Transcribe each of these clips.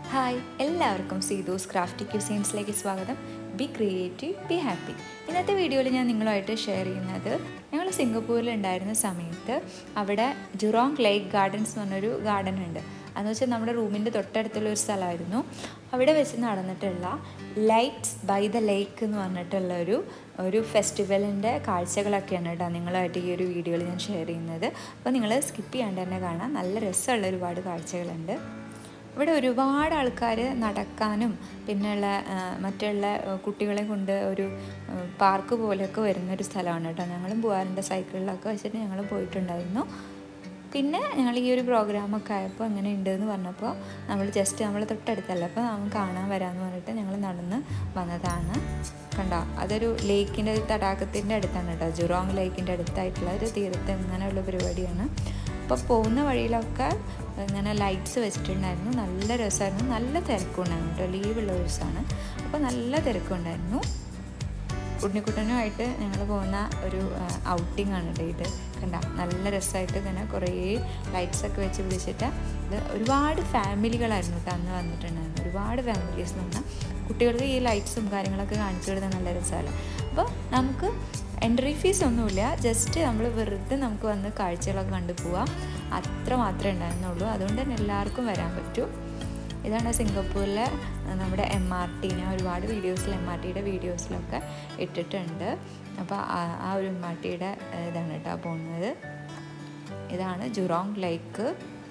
hi എല്ലാവർക്കും സീതൂസ് crafty ക്യൂസീൻസിലേക്ക് സ്വാഗതം B creative be happy ഇന്നത്തെ വീഡിയോയിൽ ഞാൻ നിങ്ങളുമായിട്ട് ഷെയർ ചെയ്യുന്നത് ഞങ്ങൾ സിംഗപ്പൂരിൽ ഉണ്ടായിരുന്ന സമയത്ത് അവിടെ ജുറോങ് ലേക്ക് ഗാർഡൻസ് എന്ന് പറഞ്ഞൊരു ഗാർഡൻ ഉണ്ട് അതെന്ന് വെച്ചാൽ നമ്മുടെ റൂമിൻ്റെ തൊട്ടടുത്തുള്ള ഒരു സ്ഥലമായിരുന്നു അവിടെ വെച്ച് നടന്നിട്ടുള്ള ലൈറ്റ്സ് ബൈ ദ ലേക്ക് എന്ന് പറഞ്ഞിട്ടുള്ള ഒരു ഒരു ഫെസ്റ്റിവലിൻ്റെ കാഴ്ചകളൊക്കെയാണ് കേട്ടോ നിങ്ങളുമായിട്ട് ഈ ഒരു വീഡിയോയിൽ ഞാൻ ഷെയർ ചെയ്യുന്നത് അപ്പോൾ നിങ്ങൾ സ്കിപ്പ് ചെയ്യാണ്ട് തന്നെ കാണാം നല്ല രസമുള്ള ഒരുപാട് കാഴ്ചകളുണ്ട് ഇവിടെ ഒരുപാട് ആൾക്കാർ നടക്കാനും പിന്നെയുള്ള മറ്റുള്ള കുട്ടികളെ കൊണ്ട് ഒരു പാർക്ക് പോലെയൊക്കെ വരുന്നൊരു സ്ഥലമാണ് കേട്ടോ ഞങ്ങളും പോകാറുണ്ട് സൈക്കിളിലൊക്കെ വെച്ചിട്ട് ഞങ്ങൾ പോയിട്ടുണ്ടായിരുന്നു പിന്നെ ഞങ്ങൾ ഈ ഒരു പ്രോഗ്രാമൊക്കെ ആയപ്പോൾ എങ്ങനെ ഉണ്ട് എന്ന് പറഞ്ഞപ്പോൾ നമ്മൾ ജസ്റ്റ് നമ്മൾ തൊട്ടടുത്തല്ല അപ്പോൾ നമുക്ക് കാണാൻ വരാമെന്ന് പറഞ്ഞിട്ട് ഞങ്ങൾ നടന്ന് വന്നതാണ് കണ്ടോ അതൊരു ലേക്കിൻ്റെ തടാകത്തിൻ്റെ അടുത്താണ് കേട്ടോ ജുറോങ് ലേക്കിൻ്റെ അടുത്തായിട്ടുള്ള ഒരു തീരത്ത് ഇങ്ങനെയുള്ള പരിപാടിയാണ് അപ്പോൾ പോകുന്ന വഴിയിലൊക്കെ ഇങ്ങനെ ലൈറ്റ്സ് വെച്ചിട്ടുണ്ടായിരുന്നു നല്ല രസമായിരുന്നു നല്ല തിരക്കുണ്ടായിരുന്നു കേട്ടോ ലീവുള്ള ദിവസമാണ് അപ്പോൾ നല്ല തിരക്കുണ്ടായിരുന്നു ഉണ്ണിക്കുട്ടനുമായിട്ട് ഞങ്ങൾ പോകുന്ന ഒരു ഔട്ടിംഗ് ആണ് കേട്ടോ ഇത് കണ്ട നല്ല രസമായിട്ട് ഇങ്ങനെ കുറേ ലൈറ്റ്സ് ഒക്കെ വെച്ച് പിടിച്ചിട്ട് ഇത് ഒരുപാട് ഫാമിലികളായിരുന്നു കേട്ടോ അന്ന് വന്നിട്ടുണ്ടായിരുന്നു ഒരുപാട് ഫാമിലീസ് എന്ന് കുട്ടികൾക്ക് ഈ ലൈറ്റ്സും കാര്യങ്ങളൊക്കെ കാണിച്ചു കൊടുത്താൽ നല്ല രസമല്ല അപ്പോൾ നമുക്ക് എൻട്രി ഫീസ് ഒന്നുമില്ല ജസ്റ്റ് നമ്മൾ വെറുതെ നമുക്ക് വന്ന് കാഴ്ചകളൊക്കെ കണ്ടു പോവാം അത്ര മാത്രമേ ഉണ്ടായിരുന്നുള്ളൂ അതുകൊണ്ട് തന്നെ എല്ലാവർക്കും വരാൻ പറ്റും ഇതാണ് സിംഗപ്പൂരിലെ നമ്മുടെ എം ആർ ടി ഞാൻ ഒരുപാട് വീഡിയോസിൽ എം ആർ ടിയുടെ വീഡിയോസിലൊക്കെ ഇട്ടിട്ടുണ്ട് അപ്പോൾ ആ ഒരു എം ആർ ടിയുടെ ഇതാണ് കേട്ടോ പോകുന്നത് ഇതാണ് ജുറോങ് ലേക്ക്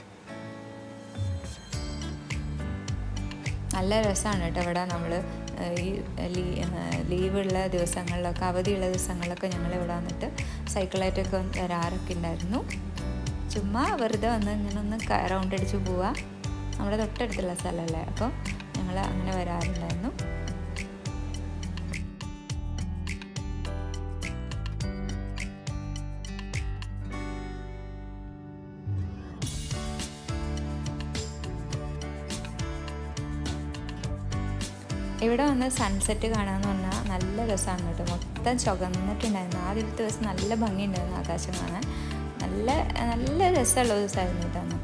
നല്ല രസമാണ് കേട്ടോ ഇവിടെ നമ്മൾ ഈ ലീവുള്ള ദിവസങ്ങളിലൊക്കെ അവധിയുള്ള ദിവസങ്ങളിലൊക്കെ ഞങ്ങൾ ഇവിടെ വന്നിട്ട് സൈക്കിളായിട്ടൊക്കെ വരാറൊക്കെ ഉണ്ടായിരുന്നു ചുമ്മാ വെറുതെ വന്ന് ഇങ്ങനെ ഒന്ന് റൗണ്ട് അടിച്ച് പോവുക നമ്മുടെ തൊട്ടടുത്തുള്ള സ്ഥലമല്ലേ അപ്പോൾ ഞങ്ങൾ അങ്ങനെ വരാറുണ്ടായിരുന്നു ഇവിടെ വന്ന് സൺസെറ്റ് കാണാമെന്ന് പറഞ്ഞാൽ നല്ല രസമാണ് കേട്ടോ മൊത്തം ചുകന്നിട്ടുണ്ടായിരുന്നു ആദ്യത്തെ ദിവസം നല്ല ഭംഗിയുണ്ടായിരുന്നു ആകാശം കാണാൻ നല്ല നല്ല രസമുള്ള ദിവസമായിരുന്നു കേട്ടോ അന്ന്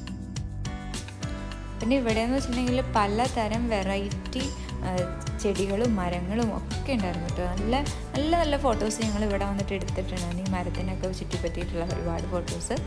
പിന്നെ ഇവിടെ എന്ന് വെച്ചിട്ടുണ്ടെങ്കിൽ പലതരം വെറൈറ്റി ചെടികളും മരങ്ങളും ഒക്കെ ഉണ്ടായിരുന്നു കേട്ടോ നല്ല നല്ല നല്ല ഫോട്ടോസ് ഞങ്ങൾ ഇവിടെ വന്നിട്ട് എടുത്തിട്ടുണ്ടായിരുന്നു ഈ മരത്തിനൊക്കെ ചുറ്റിപ്പറ്റിയിട്ടുള്ള ഒരുപാട് ഫോട്ടോസ്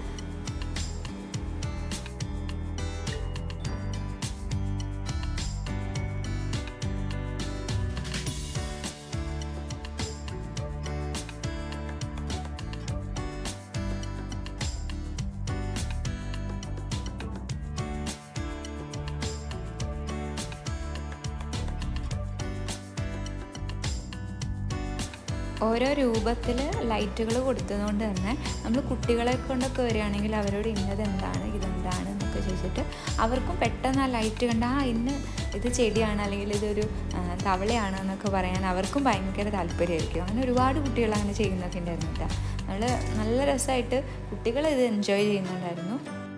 ഓരോ രൂപത്തിൽ ലൈറ്റുകൾ കൊടുത്തതുകൊണ്ട് തന്നെ നമ്മൾ കുട്ടികളെ കൊണ്ടൊക്കെ വരികയാണെങ്കിൽ അവരോട് ഇന്നത് എന്താണ് ഇതെന്താണ് എന്നൊക്കെ ചോദിച്ചിട്ട് അവർക്കും പെട്ടെന്ന് ആ ലൈറ്റ് കണ്ട് ആ ഇന്ന് ഇത് ചെടിയാണ് അല്ലെങ്കിൽ ഇതൊരു തവളയാണ് എന്നൊക്കെ പറയാൻ അവർക്കും ഭയങ്കര താല്പര്യമായിരിക്കും അങ്ങനെ ഒരുപാട് കുട്ടികൾ അങ്ങനെ ചെയ്യുന്നൊക്കെ ഉണ്ടായിരുന്നു കേട്ടോ നമ്മൾ നല്ല രസമായിട്ട് കുട്ടികൾ ഇത് എൻജോയ് ചെയ്യുന്നുണ്ടായിരുന്നു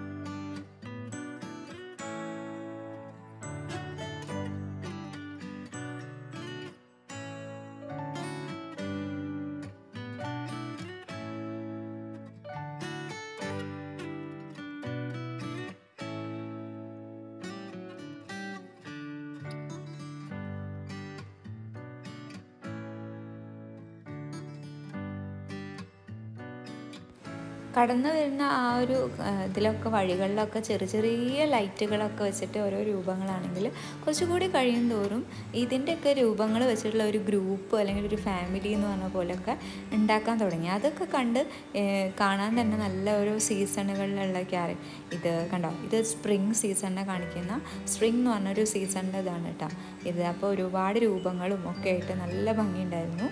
കടന്നു വരുന്ന ആ ഒരു ഇതിലൊക്കെ വഴികളിലൊക്കെ ചെറിയ ചെറിയ ലൈറ്റുകളൊക്കെ വെച്ചിട്ട് ഓരോ രൂപങ്ങളാണെങ്കിൽ കുറച്ചുകൂടി കഴിയും തോറും ഇതിൻ്റെയൊക്കെ രൂപങ്ങൾ വെച്ചിട്ടുള്ള ഒരു ഗ്രൂപ്പ് അല്ലെങ്കിൽ ഒരു ഫാമിലി എന്ന് പറഞ്ഞ പോലെയൊക്കെ ഉണ്ടാക്കാൻ തുടങ്ങി അതൊക്കെ കണ്ട് കാണാൻ തന്നെ നല്ല ഒരു സീസണുകളിലുള്ള ക്യാര ഇത് കണ്ടോ ഇത് സ്പ്രിങ് സീസണിനെ കാണിക്കുന്ന സ്പ്രിങ് എന്ന് പറഞ്ഞൊരു സീസണിൻ്റെ ഇതാണ് കേട്ടോ ഇത് അപ്പോൾ ഒരുപാട് രൂപങ്ങളും ഒക്കെ ആയിട്ട് നല്ല ഭംഗിയുണ്ടായിരുന്നു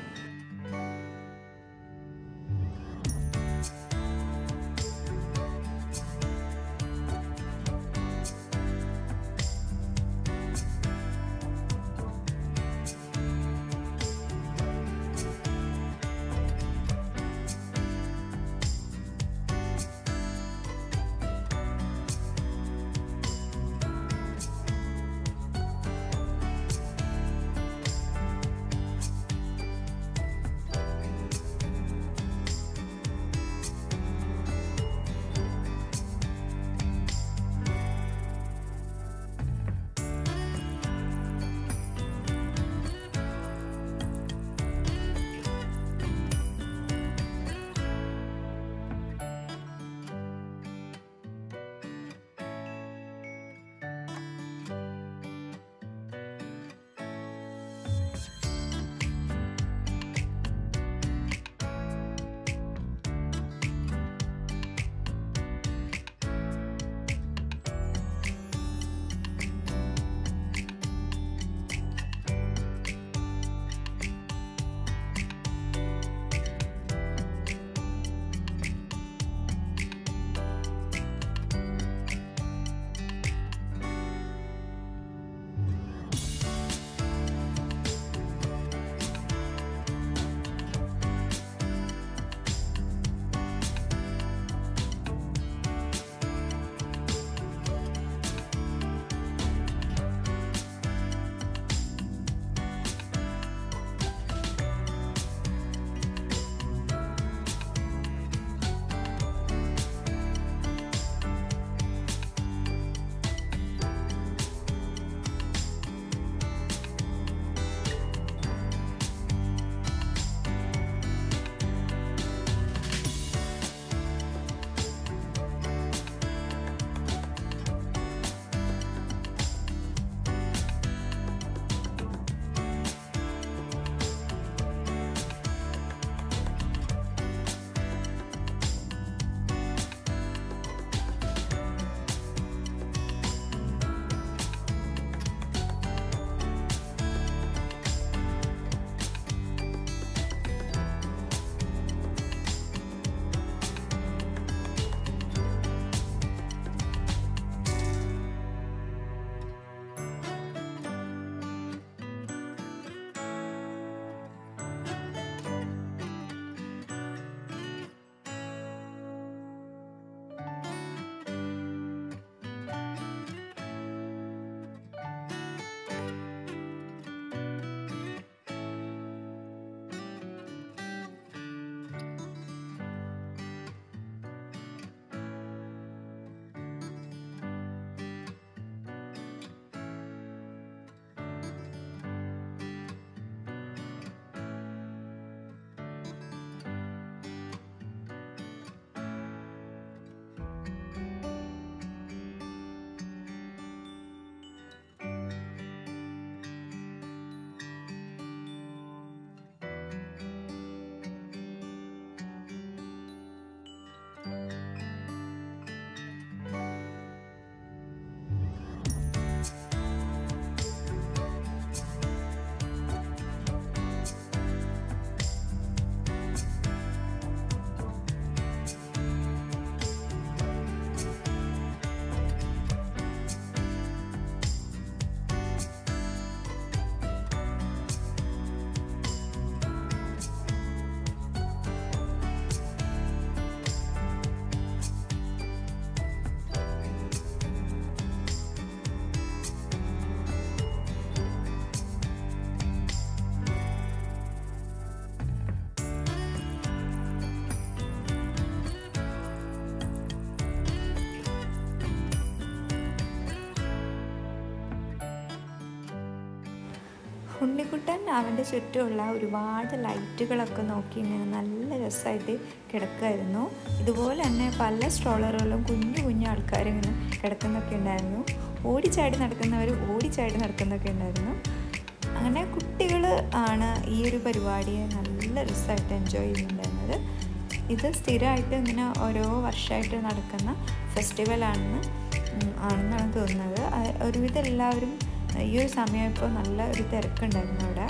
ഉണ്ണിക്കുട്ടൻ അവൻ്റെ ചുറ്റുമുള്ള ഒരുപാട് ലൈറ്റുകളൊക്കെ നോക്കി ഇങ്ങനെ നല്ല രസമായിട്ട് കിടക്കുമായിരുന്നു ഇതുപോലെ തന്നെ പല സ്ട്രോളറുകളും കുഞ്ഞു കുഞ്ഞു ആൾക്കാരിങ്ങനെ കിടക്കുന്നൊക്കെ ഉണ്ടായിരുന്നു ഓടിച്ചാടി നടക്കുന്നവർ ഓടിച്ചാടി നടക്കുന്നൊക്കെ ഉണ്ടായിരുന്നു അങ്ങനെ കുട്ടികൾ ആണ് ഈ ഒരു പരിപാടിയെ നല്ല രസമായിട്ട് എൻജോയ് ചെയ്യുന്നുണ്ടായിരുന്നത് ഇത് സ്ഥിരമായിട്ട് ഇങ്ങനെ ഓരോ വർഷമായിട്ട് നടക്കുന്ന ഫെസ്റ്റിവലാണെന്ന് ആണെന്നാണ് തോന്നുന്നത് ഒരുവിധം എല്ലാവരും ഈ ഒരു സമയം ഇപ്പോൾ നല്ല ഒരു തിരക്കുണ്ടായിരുന്നു അവിടെ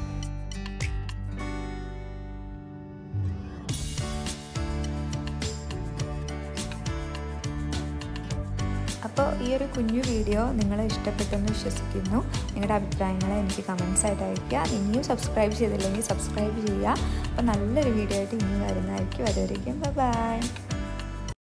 അപ്പോൾ ഈ ഒരു കുഞ്ഞു വീഡിയോ നിങ്ങൾ ഇഷ്ടപ്പെട്ടെന്ന് വിശ്വസിക്കുന്നു നിങ്ങളുടെ അഭിപ്രായങ്ങൾ എനിക്ക് കമൻസ് ആയിട്ട് അയയ്ക്കുക ഇനിയും സബ്സ്ക്രൈബ് ചെയ്തില്ലെങ്കിൽ സബ്സ്ക്രൈബ് ചെയ്യുക അപ്പോൾ നല്ലൊരു വീഡിയോ ആയിട്ട് ഇനി വരുന്നതായിരിക്കും അതുവരെയും ബൈ